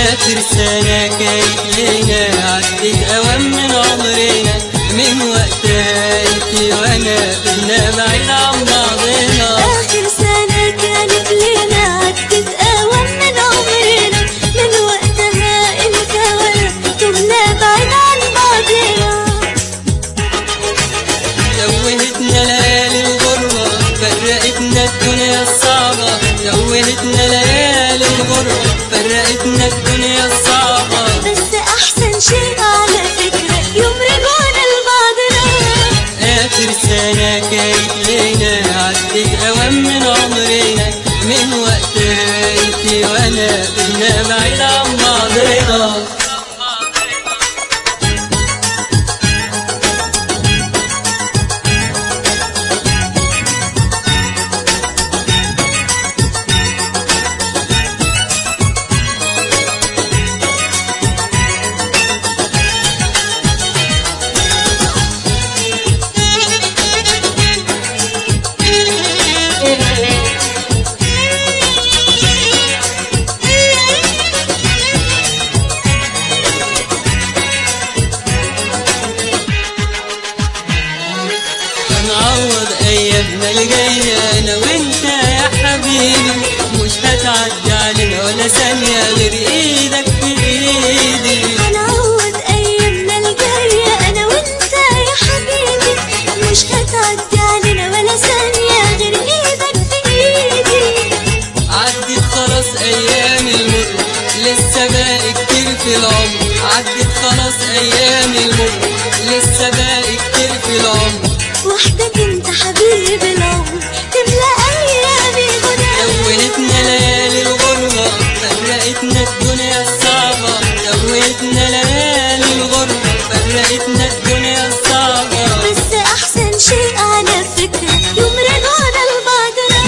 آخر سنة كانت لينا عدت أوام من عمرنا من وقتها انت وانا بينا بعيد عن بعضنا آخر سنة كانت لينا عدت أوام من عمرنا من وقتها أنت وأنا كنا بعيد عن بعضنا توهتنا ليالي الغربة فرقتنا الدنيا الصعبة توهتنا ليالي الغربة فرقتنا الدنيا الصعبة بس أحسن شيء على فكرة يوم رجعنا لبعضنا آخر سنة كانت لينا عدت أوام من عمرنا من وقتها انت وانا بينا بعيد عن بعضنا هنعوض ايامنا الجاية انا وانت يا حبيبي مش هتعدي علينا ولا ثانية غير ايدك في ايدي هنعوض أيامنا الجاية أنا وأنت يا حبيبي مش هتعدي علينا ولا ثانية غير إيدك في إيدي عدت خلاص ايام المر لسه باقي كتير في العمر عدت خلاص ايام المر لسه باقي كتير في العمر وحدك أنت حبيب العمر تملى أيامي غنى توهتنا ليالي الغربة فرقتنا الدنيا الصعبة توهتنا ليالي الغربة فرقتنا الدنيا الصعبة بس أحسن شيء على فكرة يوم رجعنا لبعضنا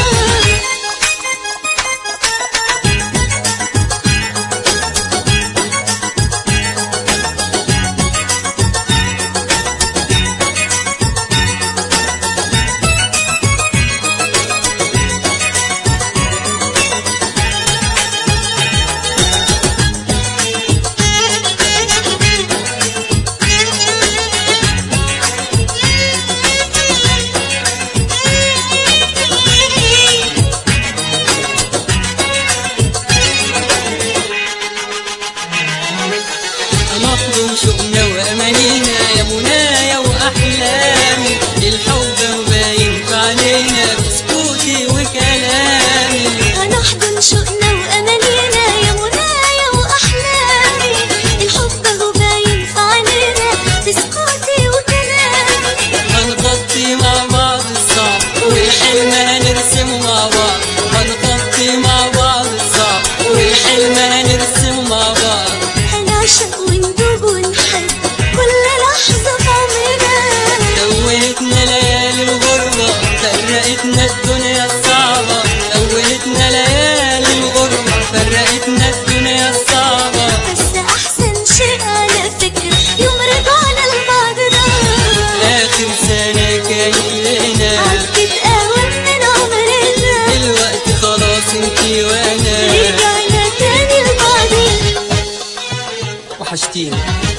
هنحضن شوقنا وأمانينا يا منايا وأحلامي الحب باين في علينا بسكوتي وكلامي هنحضن شوقنا وأمانينا يا منايا وأحلامي الحب هو باين في عينينا في سكوتي وكلامي هنغطي مع بعض الصعب والحلم هنرسمه مع بعض هنغطي مع بعض الصعب والحلم هنرسمه مع بعض هنعشق وندوب ونحب كل لحظة في عمرنا توهتنا ليالي الغربة فرقتنا الدنيا الصعبة توهتنا ليالي الغربة فرقتنا الدنيا الصعبة بس أحسن شيء على فكرة يوم رجعنا لبعضنا آخر سنة كانت لنا عدت أوام من عمرنا دلوقتي خلاص انتي وانا رجعنا تاني لبعضنا وحشتيني